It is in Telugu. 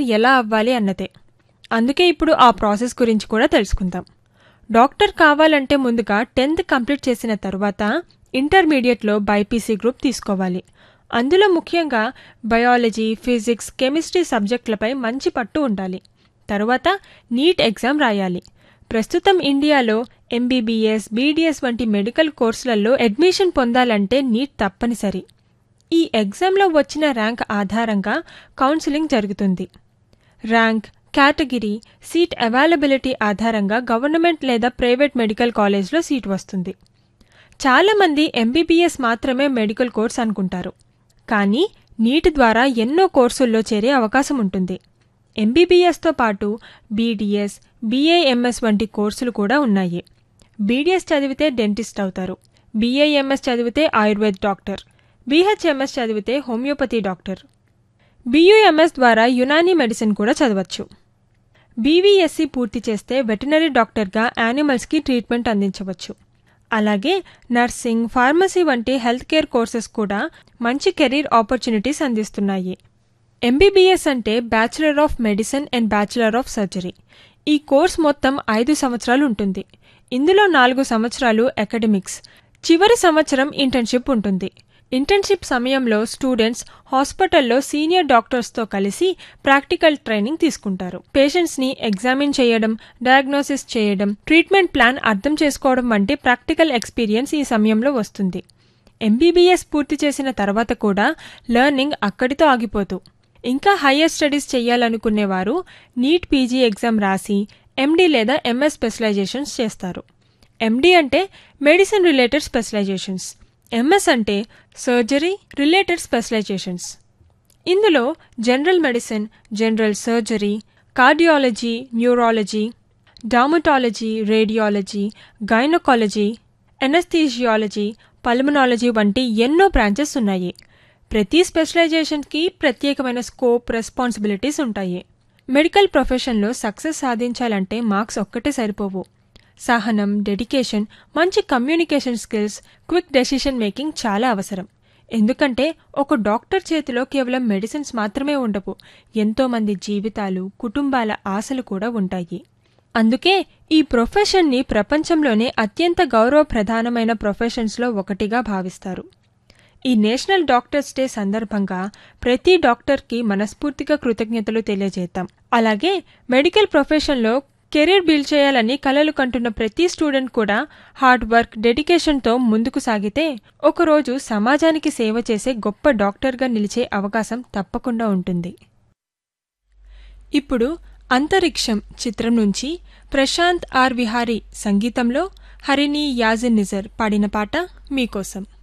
ఎలా అవ్వాలి అన్నదే అందుకే ఇప్పుడు ఆ ప్రాసెస్ గురించి కూడా తెలుసుకుందాం డాక్టర్ కావాలంటే ముందుగా టెన్త్ కంప్లీట్ చేసిన తరువాత ఇంటర్మీడియట్లో బైపీసీ గ్రూప్ తీసుకోవాలి అందులో ముఖ్యంగా బయాలజీ ఫిజిక్స్ కెమిస్ట్రీ సబ్జెక్టులపై మంచి పట్టు ఉండాలి తరువాత నీట్ ఎగ్జామ్ రాయాలి ప్రస్తుతం ఇండియాలో ఎంబీబీఎస్ బీడీఎస్ వంటి మెడికల్ కోర్సులలో అడ్మిషన్ పొందాలంటే నీట్ తప్పనిసరి ఈ ఎగ్జామ్లో వచ్చిన ర్యాంక్ ఆధారంగా కౌన్సిలింగ్ జరుగుతుంది ర్యాంక్ కేటగిరీ సీట్ అవైలబిలిటీ ఆధారంగా గవర్నమెంట్ లేదా ప్రైవేట్ మెడికల్ కాలేజ్లో సీట్ వస్తుంది చాలామంది ఎంబీబీఎస్ మాత్రమే మెడికల్ కోర్స్ అనుకుంటారు కానీ నీట్ ద్వారా ఎన్నో కోర్సుల్లో చేరే అవకాశం ఉంటుంది ఎంబీబీఎస్తో పాటు బీడీఎస్ బీఏఎంఎస్ వంటి కోర్సులు కూడా ఉన్నాయి బీడీఎస్ చదివితే డెంటిస్ట్ అవుతారు బీఏఎంఎస్ చదివితే ఆయుర్వేద్ డాక్టర్ బీహెచ్ఎంఎస్ చదివితే హోమియోపతి డాక్టర్ బీయూఎంఎస్ ద్వారా యునానీ మెడిసిన్ కూడా చదవచ్చు బీవీఎస్సీ పూర్తి చేస్తే వెటనరీ డాక్టర్గా యానిమల్స్కి ట్రీట్మెంట్ అందించవచ్చు అలాగే నర్సింగ్ ఫార్మసీ వంటి హెల్త్ కేర్ కోర్సెస్ కూడా మంచి కెరీర్ ఆపర్చునిటీస్ అందిస్తున్నాయి ఎంబీబీఎస్ అంటే bachelor of medicine and bachelor of surgery ఈ కోర్స్ మొత్తం ఐదు సంవత్సరాలు ఉంటుంది ఇందులో నాలుగు సంవత్సరాలు అకాడమిక్స్ చివరి సంవత్సరం ఇంటర్న్షిప్ ఉంటుంది ఇంటర్న్షిప్ సమయంలో స్టూడెంట్స్ హాస్పిటల్లో సీనియర్ డాక్టర్స్తో కలిసి ప్రాక్టికల్ ట్రైనింగ్ తీసుకుంటారు పేషెంట్స్ని ఎగ్జామిన్ చేయడం డయాగ్నోసిస్ చేయడం ట్రీట్మెంట్ ప్లాన్ అర్థం చేసుకోవడం వంటి ప్రాక్టికల్ ఎక్స్పీరియన్స్ ఈ సమయంలో వస్తుంది ఎంబీబీఎస్ పూర్తి చేసిన తర్వాత కూడా లెర్నింగ్ అక్కడితో ఆగిపోతూ ఇంకా హయ్యర్ స్టడీస్ చేయాలనుకునేవారు నీట్ పీజీ ఎగ్జామ్ రాసి ఎండీ లేదా ఎంఎస్ స్పెషలైజేషన్స్ చేస్తారు ఎండీ అంటే మెడిసిన్ రిలేటెడ్ స్పెషలైజేషన్స్ ఎంఎస్ అంటే సర్జరీ రిలేటెడ్ స్పెషలైజేషన్స్ ఇందులో general medicine general surgery cardiology neurology dermatology radiology gynaecology anaesthesiology pulmonology వంటి ఎన్నో బ్రాంచెస్ ఉన్నాయి ప్రతి స్పెషలైజేషన్కి ప్రత్యేకమైన స్కోప్ రెస్పాన్సిబిలిటీస్ ఉంటాయి మెడికల్ ప్రొఫెషన్లో సక్సెస్ సాధించాలంటే మార్క్స్ ఒక్కటే సరిపోవు సహనం డెడికేషన్ మంచి communication skills quick decision making చాలా అవసరం ఎందుకంటే ఒక డాక్టర్ చేతిలో కేవలం మెడిసిన్స్ మాత్రమే ఉండవు ఎంతోమంది జీవితాలు కుటుంబాల ఆశలు కూడా ఉంటాయి అందుకే ఈ ప్రొఫెషన్ని ప్రపంచంలోనే అత్యంత గౌరవప్రధానమైన ప్రొఫెషన్స్లో ఒకటిగా భావిస్తారు ఈ నేషనల్ డాక్టర్స్ డే సందర్భంగా ప్రతి డాక్టర్కి మనస్ఫూర్తిగా కృతజ్ఞతలు తెలియజేద్దాం అలాగే మెడికల్ ప్రొఫెషన్లో కెరీర్ బిల్డ్ చేయాలని కలలు కంటున్న ప్రతి స్టూడెంట్ కూడా హార్డ్ వర్క్ డెడికేషన్తో ముందుకు సాగితే ఒకరోజు సమాజానికి సేవ చేసే గొప్ప డాక్టర్గా నిలిచే అవకాశం తప్పకుండా ఉంటుంది ఇప్పుడు అంతరిక్షం చిత్రం నుంచి ప్రశాంత్ ఆర్ విహారీ సంగీతంలో హరిణి యాజిన్ నిజర్ పాడిన పాట మీకోసం